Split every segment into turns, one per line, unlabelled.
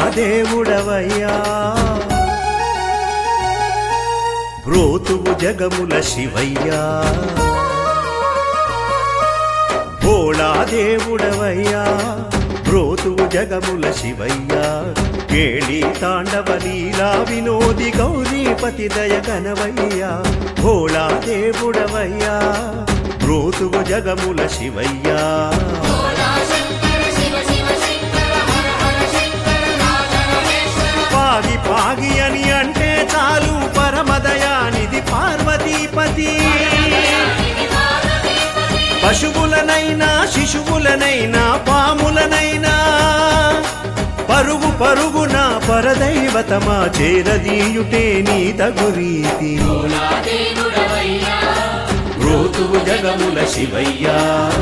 దేవుడవయ్యా బ్రోతువు జగముల శివయ్యా భోళా దేవుడవయ్యా బ్రోతువు జగముల శివయ్యా కేళి తాండవ లీలా వినోది గౌరీపతి దయ గణవయ్యా భోళా దేవుడవయ్యా బ్రోతువు జగముల శివయ్యా పాగి పాగి అని అంటే చాలు పరమదయానిది పార్వతీపతి పశువులనైనా శిశువులనైనా పాములనైనా పరుగు పరుగున పరదైవతమా చేరదీయుటే నీ తగు రీతి రోతువు జగముల శివయ్యా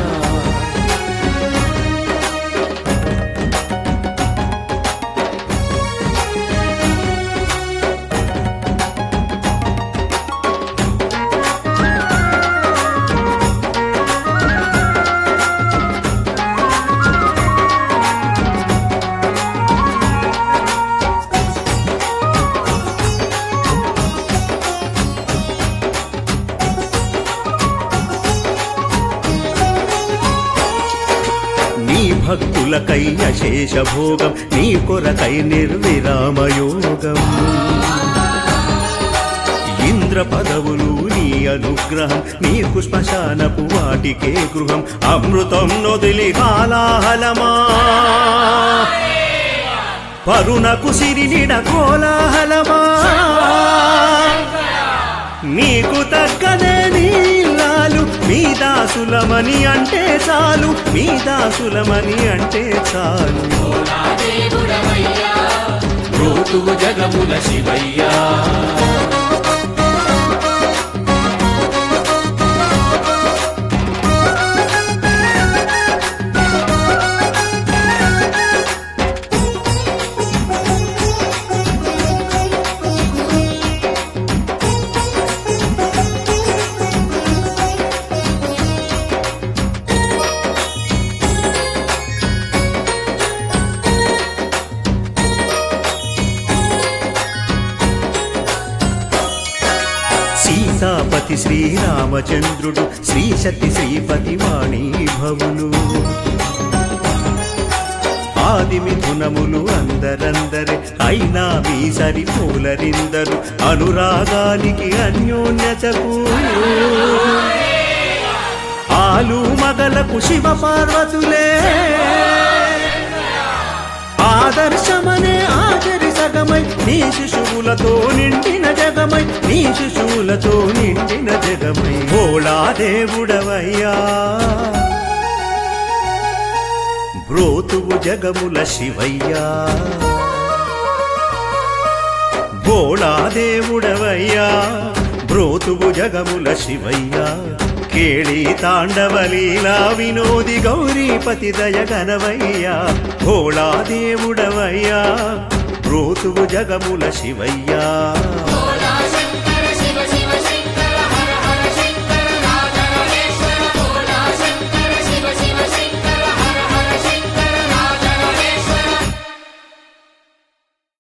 నీ భక్తులకై అశేష భోగం నీ కొరకై నిర్విరామయోగం ఇంద్ర పదవులు నీ అనుగ్రహం నీకు శ్మశానపు వాటికే గృహం అమృతం నొదిలి కాలాహలమా పరునకు సిరినిడ కోలాహలమా నీకు తగ్గదే నీలాలు మీ దాసులమని అంటే చాలు మీ దాసులమని అంటే చాలు రోతువు జగముల శివయ్యా సీతాపతి శ్రీరామచంద్రుడు శ్రీశక్తి శ్రీపతి వాణీ భవులు ఆది మిథునములు అందరందరే అయినా మీ సరిపోలరిందరు అనురాగానికి అన్యోన్యతకు ఆలు మగలకు శివ పార్వతులే ఆదర్శమనే ఆచరి సగమై నీ శిశువులతో నిండిన జగమై నీ శిశువులతో నిండిన జగమై భోళా దేవుడవయ్యా బ్రోతువు జగముల శివయ్యా భోళా దేవుడవయ్యా బ్రోతువు జగముల శివయ్యా కేళి తాండవలీలా వినోది గౌరీపతి దయగనవయ్యా భోళా దేవుడవయ్యా బ్రోతువు జగముల శివయ్యా